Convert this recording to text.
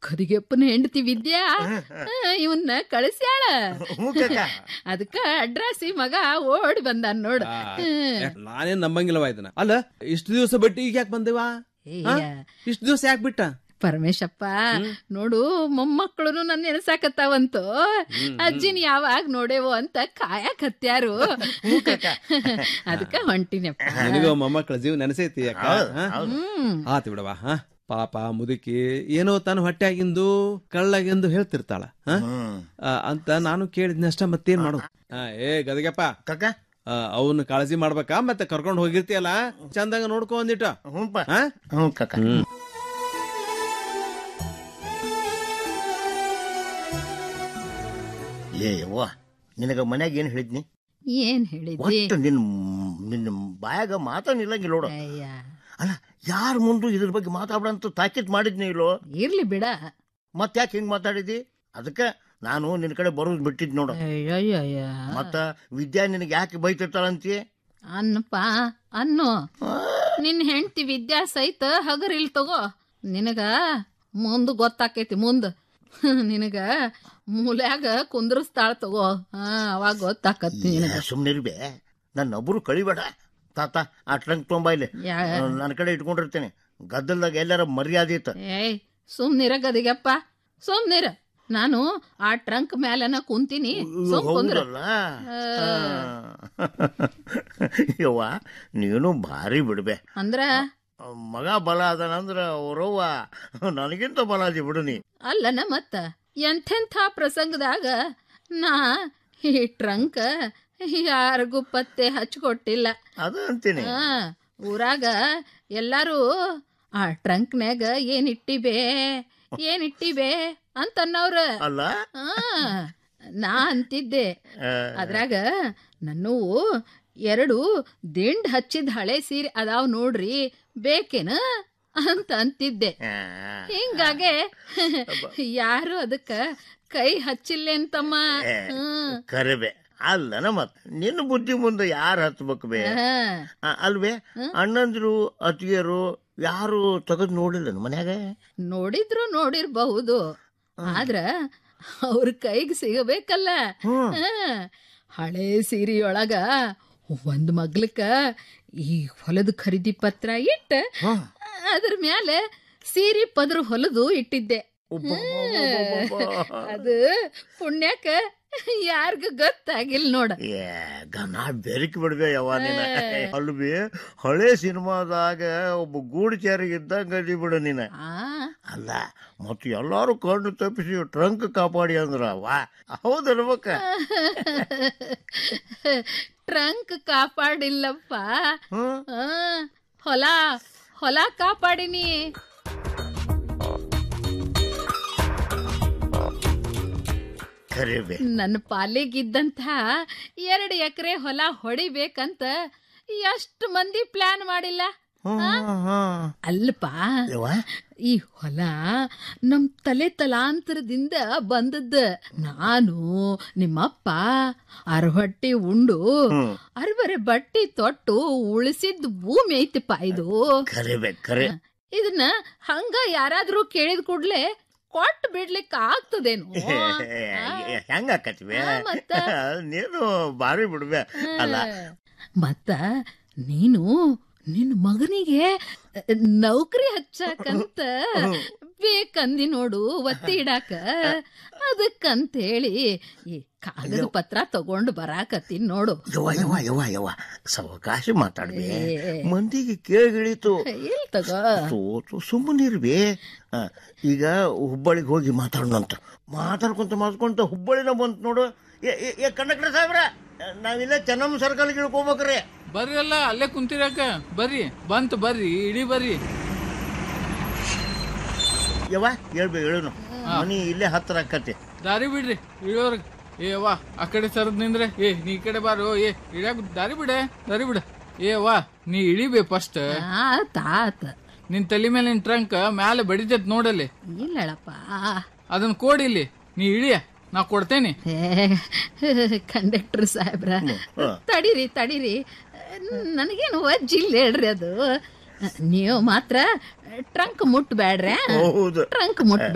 ಕದಿಗೆಪ್ಪನ ಹೆಂಡತಿ ವಿದ್ಯಾ ಇವನ್ನ ಕಳಿಸ್ಯಾಳ ಹ್ಞೂ ಕಾಕ ಅದಕ್ಕ ಅಡ್ರಾಸಿ ಮಗ ಓಡಿ ಬಂದ ನೋಡ್ ಆ, ನಾನೇನ್ ನಂಬಂಗಿಲ್ಲವ ಇದನ್ನ ಅಲ್ಲ ಇಷ್ಟು ದಿವಸ ಬಿಟ್ಟು ಈಗ ಯಾಕೆ ಬಂದೇವ ಇಷ್ಟು ದಿವಸ ಯಾಕೆ ಬಿಟ್ಟ ಪರಮೇಶಪ್ಪ ನೋಡು ಮೊಮ್ಮಕ್ಕಳು ನನ್ನ ನೆನಸಾಕತ್ತಾವಂತು ಅಜ್ಜಿನ ಯಾವಾಗ ನೋಡೇವೋ ಅಂತ ಕಾಯಕ್ ಹತ್ಯಾರು ಅದಕ್ಕ ಹೊಂಟಿನಪ್ಪ ನಿನಗ ಮೊಮ್ಮಕ್ಕಳ ಜೀವ ನೆನಸೈತಿ ಯಾಕ ಹಾ? ಹ್ಮ್ ಆತ್ ಬಿಡವಾ ಹಾ ಪಾಪ ಮುದುಕಿ ಏನೋ ತನ್ನ ಹೊಟ್ಟೆಯಾಗಿಂದು ಕಳ್ಳಾಗೆಂದು ಹೇಳ್ತಿರ್ತಾಳ ಹಾ? ಹ್ಮ್ ಆ, ಅಂತ ನಾನು ಕೇಳಿದ್ನಷ್ಟ ಮತ್ತೇನ್ ಮಾಡು ಆ, ಏ ಗದಗಪ್ಪ ಕಾಕ ಅವನ್ನ ಕಾಳಜಿ ಮಾಡ್ಬೇಕಾ ಮತ್ತೆ ಕರ್ಕೊಂಡ್ ಹೋಗಿರ್ತೀಯಲ್ಲ ಚಂದಾಗ ನೋಡ್ಕೊ ಒಂದಿಟ್ಟು ಹ್ಞೂಪ್ಪ ಹಾ ಹ್ಞೂ ಕಾಕ ಏ ಯವ್ವ ನಿನಗ ಮನ್ಯಾಗ ಏನ್ ಹೇಳಿದ್ನಿ ಏನ್ ಹೇಳಿದ್ದಿ ಒಟ್ಟು ನಿನ್ ನಿನ್ನ ಬಾಯಾಗ ಮಾತಾ ನಿಲ್ಲಂಗಿಲ್ಲ ನೋಡು ಅಯ್ಯ ಅಲ್ಲ ಯಾರ ಮುಂದೆ ಇದ್ರ ಬಗ್ಗೆ ಮಾತಾಡಂತ ತಾಕೀತ್ ಮಾಡಿದ್ನಿ ಇಲ್ಲೋ ಇರ್ಲಿ ಬಿಡ ಮತ್ ಯಾಕೆ ಹಿಂಗ್ ಮಾತಾಡಿದಿ ಅದಕ್ಕ ನಾನು ನಿನ್ ಕಡೆ ಬರೋದ್ ಬಿಟ್ಟಿದ್ ನೋಡು ಅಯ್ಯಯ್ಯಯ್ಯ ಮತ್ತ ವಿದ್ಯಾ ನಿನಗೆ ಯಾಕೆ ಬೈತಿರ್ತಾಳಂತಿ ಅನ್ನಪ್ಪ ಅನ್ನು ನಿನ್ ಹೆಂಡ್ತಿ ವಿದ್ಯಾ ಸಹಿತ ಹಗರಿಲ್ ತಗೋ ನಿನಗ ಮುಂದ್ ಗೊತ್ತಾಕೈತಿ ಮುಂದ್ ನಿನಗ ಮೂಲ್ಯಾಗ ಕುಂದ್ರಸ್ತಾಳ ತಗೋ ಹಾ ಅವಾಗ ಗೊತ್ತಾಕತ್ತಿ ನಿನಗ ಸುಮ್ನಿರ್ಬೆ ನನ್ನ ಒಬ್ರು ಕಳಿಬೇಡ ತಾತ ಆ ಟ್ರಂಕ್ ತೊಂಬ ಇಲ್ಲಿ ಯಾ- ನನ್ನ ಕಡೆ ಇಟ್ಕೊಂಡಿರ್ತೇನೆ ಗದ್ದಲ್ದಾಗ ಎಲ್ಲಾರ ಮರ್ಯಾದೆ ಇತ್ತ ಏಯ್ ಸುಮ್ನಿರ ಗದಿಗಪ್ಪ ಸುಮ್ನಿರ ನಾನು ಆ ಟ್ರಂಕ್ ಮ್ಯಾಲನ ಕುಂತೀನಿ ಸುಮ್ ಕುಂದ್ರ ಹೌದಲ್ಲ ಯವ್ವ ನೀನು ಭಾರಿ ಬಿಡ್ಬೆ ಅಂದ್ರ ಮಗ ಬಲ ಅದನಂದ್ರ ಅವ್ರವ್ವ ನನಗಿಂತ ಬಲ ಅದಿ ಬಿಡು ನೀ ಅಲ್ಲನ ಮತ್ತ ಎಂಥೆಂಥ ಪ್ರಸಂಗದಾಗ ನಾ ಈ ಟ್ರಂಕ್ ಯಾರಿಗೂ ಪತ್ತೆ ಹಚ್ಕೊಟ್ಟಿಲ್ಲ ಅದ ಅಂತೀನಿ ಆ, ಊರಾಗ ಎಲ್ಲಾರು ಆ ಟ್ರಂಕ್ನ್ಯಾಗ ಏನ್ ಇಟ್ಟಿಬೇ ಏನ್ ಇಟ್ಟಿಬೇ ಅಂತನ್ನವ್ರ ಅಲ್ಲ ಆ, ನಾ ಅಂತಿದ್ದೆ ಆ, ಅದ್ರಾಗ ನನ್ನವು ಎರಡು ದಿಂಡ್ ಹಚ್ಚಿದ ಹಳೆ ಸೀರೆ ಅದಾವ್ ನೋಡ್ರಿ ಬೇಕೇನ ಅಂತ ಅಂತಿದ್ದೆ ಆ, ಹಿಂಗಾಗೆ ಯಾರು ಅದಕ್ಕ ಕೈ ಹಚ್ಚಿಲ್ಲ ಅಂತಮ್ಮ ಏ, ಹ್ಮ್ ಕರೆಬೆ ಅಲ್ಲನ ಮತ್ ನಿನ್ನ ಬುದ್ಧಿ ಮುಂದೆ ಯಾರು ಹತ್ಬೇಕು ಬೇ ಹಾ. ಆ, ಅಲ್ವೇ ಅಣ್ಣಂದ್ರು ಅತಿಯರು ಯಾರು ತೆಗೆದು ನೋಡಿಲ್ಲ ಮನ್ಯಾಗ ನೋಡಿದ್ರು ನೋಡಿರ್ಬಹುದು ಆದ್ರ ಅವ್ರ ಕೈಗೆ ಸಿಗಬೇಕಲ್ಲ ಹ್ಮ್. ಹಾ. ಹಳೆ ಸೀರೆಯೊಳಗ ಒಂದ್ ಮಗ್ಲಕ್ಕ ಈ ಹೊಲದ ಖರೀದಿ ಪತ್ರ ಇಟ್ಟ ಹ್ಮ್. ಅದ್ರ ಮ್ಯಾಲೆ ಸೀರೆ ಪದ್ರ ಹೊಲದು ಇಟ್ಟಿದ್ದೆ ಒಬ್ಬಬ್ಬಬ್ಬಬ್ಬಬ್ಬ. ಅದು ಪುಣ್ಯಕ್ಕ ಯಾರಿಗೂ ಗೊತ್ತಾಗಿಲ್ಲ ನೋಡ ಏ ಗನ ಬೆರಕಿ ಬಿಡ್ಬೆ ಯವ್ವ ನೀನ ಅಲ್ವಿ ಹಳೆ ಸಿನಿಮಾದಾಗ ಒಬ್ಬ ಗೂಡು ಇದ್ದಂಗ ಅದಿ ಬಿಡು ನೀನ ಆ ಅಲ್ಲ ಮತ್ತು ಎಲ್ಲಾರು ಕಣ್ಣು ತಪ್ಪಿಸಿ ಟ್ರಂಕ್ ಕಾಪಾಡಿ ಅಂದ್ರ ವಾ ಹೌದಲ್ಬೇಕ ಟ್ರಂಕ್ ಕಾಪಾಡಿಲ್ಲಪ್ಪ ಹ್ಮ್ ಆ, ಹೊಲ ಹೊಲ ಕಾಪಾಡಿನಿ ಕರಿಬೆ ನನ್ನ ಪಾಲಿಗಿದ್ದಂಥ ಎರಡು ಎಕರೆ ಹೊಲ ಹೊಡಿಬೇಕಂತ ಎಷ್ಟು ಮಂದಿ ಪ್ಲಾನ್ ಮಾಡಿಲ್ಲ ಹ್ಮ್ ಹ್ಮ್ ಅಲ್ಪ ಯವ್ವ ಈ ಹೊಲ ನಮ್ ತಲೆ ತಲಾಂತರದಿಂದ ಬಂದದ್ದ ನಾನು ನಿಮ್ಮಪ್ಪ ಅರಹೊಟ್ಟಿ ಉಂಡು ಹ್ಮ್. ಅರ್ಬರೆ ಬಟ್ಟಿ ತೊಟ್ಟು ಉಳಿಸಿದ ಭೂಮಿ ಐತಿಪ್ಪ ಇದು ಕರಿಬೆ ಕರೆ ಇದನ್ನ ಹಂಗ ಯಾರಾದ್ರೂ ಕೇಳಿದ ಕೂಡ್ಲೆ ಕೊಟ್ಟು ಬಿಡ್ಲಿಕ್ಕ ಆಗ್ತದೇನು ಹೆಂಗ ಆಕತ್ವೆ ಆ, ಮತ್ತ? ನೀನು ಬಾರಿ ಬಿಡ್ಬೆ ಅಲ್ಲ ಮತ್ತ ನೀನು ನಿನ್ನ ಮಗನಿಗೆ ನೌಕರಿ ಹಚ್ಚಾಕಂತ ಬೇಕಂದಿ ನೋಡು ಒತ್ತಿ ಇಡಾಕ ಅದಕ್ಕಂತೇಳಿ ಈ ಕಾಗದ ಪತ್ರ ತಗೊಂಡು ಬರಾಕತ್ತೀನಿ ನೋಡು ಯವ್ವ ಯವ್ವ ಯವ್ವ ಯವ್ವ ಸಾವಕಾಶ ಮಾತಾಡ್ಬೆ ಏ. ಮಂದಿಗೆ ಕೇಳಿಳಿತು ಎಲ್ ತಗೋ ಸೋತು ಸುಮ್ಮನಿರ್ಬಿ ಆ, ಈಗ ಹುಬ್ಬಳ್ಳಿಗೆ ಹೋಗಿ ಮಾತಾಡೋಣಂತ ಮಾತಾಡ್ಕೊಂತ ಮಾತಾಡ್ಕೊಂತ ಹುಬ್ಬಳ್ಳಿನ ಬಂತು ನೋಡು ಏ ಏ, ಏ ಕಂಡಕ್ಟರ್ ಸಾಹೇಬ್ರ ನಾವಿಲ್ಲ ಚೆನ್ನಮ್ಮ ಸರ್ಕಲ್ಗೆ ಇಳ್ಕೋಬೇಕ್ರಿ ಬರ್ರಿ ಅಲ್ಲ ಅಲ್ಲೇ ಕುಂತಿರಾಕ ಬರ್ರಿ ಬಂತು ಬರ್ರಿ ಇಳಿ ಬರ್ರಿ ಯವ್ವ ಹೇಳ್ಬೇ ಹೇಳುನು ಮನಿ ಇಲ್ಲೇ ಹತ್ರ ಆಕತಿ ದಾರಿ ಬಿಡ್ರಿ ಇಳಿಯೋರ್ಗ ಏ ವಾ ಆ ಕಡೆ ಸರದ್ ನಿಂದ್ರೆ ಏ ನೀ ಈ ಕಡೆ ಬಾರೋ ಏ ಇಳ್ಯಾಕ ದಾರಿ ಬಿಡೆ ದಾರಿ ಬಿಡ ಏ ವಾ ನೀ ಇಳಿಬೇ ಫಸ್ಟ್ ಆತ ಆತ ನಿನ್ ತಲೆ ಮೇಲೆ ನಿನ್ ಟ್ರಂಕ್ ಮ್ಯಾಲೆ ಬಡಿತೈತ್ ನೋಡಲ್ಲಿ ಇಲ್ಲಳಪ್ಪ ಅದನ್ನ ಕೊಡಿಲ್ಲಿ ನೀ ಇಳಿಯ ನಾ ಕೊಡ್ತೇನೆ ಕಂಡಕ್ಟರ್ ಸಾಹೇಬ್ರ ಹಾ. ತಡೀರಿ ತಡೀರಿ ನನಗೇನು ವಜ್ಜಿಲ್ಲ ಹೇಳ್ರಿ ಅದು ನೀವು ಮಾತ್ರ ಟ್ರಂಕ್ ಮುಟ್ಬೇಡ್ರೆ ಹೌದು ಟ್ರಂಕ್ ಮುಟ್